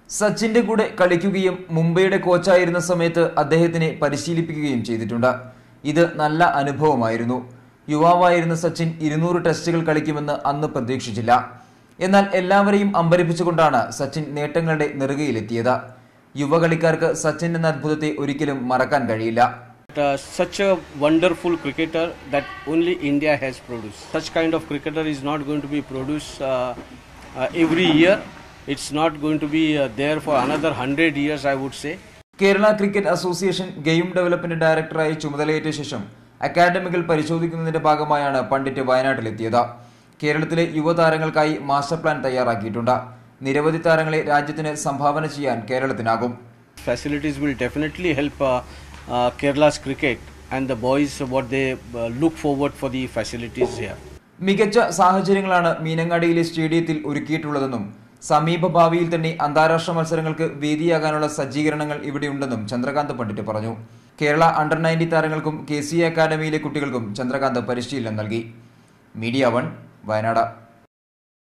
സച്ചിന്റെ കൂടെ കളിക്കുകയും മുംബൈയുടെ കോച്ചായിരുന്ന സമയത്ത് അദ്ദേഹത്തിനെ പരിശീലിപ്പിക്കുകയും ചെയ്തിട്ടുണ്ട് ഇത് നല്ല അനുഭവമായിരുന്നു യുവാവായിരുന്ന സച്ചിൻ ഇരുന്നൂറ് ടെസ്റ്റുകൾ കളിക്കുമെന്ന് അന്ന് പ്രതീക്ഷിച്ചില്ല എന്നാൽ എല്ലാവരെയും അമ്പരിപ്പിച്ചുകൊണ്ടാണ് സച്ചിൻ നേട്ടങ്ങളുടെ നെറുകയിലെത്തിയത് യുവകളിക്കാർക്ക് സച്ചിൻ എന്ന അത്ഭുതത്തെ ഒരിക്കലും മറക്കാൻ കഴിയില്ല uh, such a wonderful cricketer that only India has produced. Such kind of cricketer is not going to be produced uh, uh, every year. It's not going to be uh, there for another 100 years, I would say. Kerala cricket association game development ഡയറക്ടറായി ചുമതലയേറ്റ ശേഷം അക്കാദമികൾ പരിശോധിക്കുന്നതിന്റെ ഭാഗമായാണ് പണ്ഡിറ്റ് വയനാട്ടിലെത്തിയത് കേരളത്തിലെ യുവതാരങ്ങൾക്കായി master plan തയ്യാറാക്കിയിട്ടുണ്ട് നിരവധി താരങ്ങളെ രാജ്യത്തിന് സംഭാവന ചെയ്യാൻ കേരളത്തിനാകും Facilities will definitely help uh, uh, Kerala's cricket and the boys what they uh, look forward for the facilities here. മികച്ച സാഹചര്യങ്ങളാണ് മീനങ്ങാടിയിലെ സ്റ്റേഡിയത്തിൽ ഒരുക്കിയിട്ടുള്ളതെന്നും സമീപ ഭാവിയിൽ തന്നെ അന്താരാഷ്ട്ര മത്സരങ്ങൾക്ക് വേദിയാകാനുള്ള സജ്ജീകരണങ്ങൾ ഇവിടെയുണ്ടെന്നും ചന്ദ്രകാന്ത് പണ്ഡിറ്റ് പറഞ്ഞു കേരള അണ്ടർ നയൻറ്റി താരങ്ങൾക്കും കെ സി അക്കാദമിയിലെ കുട്ടികൾക്കും ചന്ദ്രകാന്ത് പരിശീലനം നൽകി മീഡിയ വൺ വയനാട്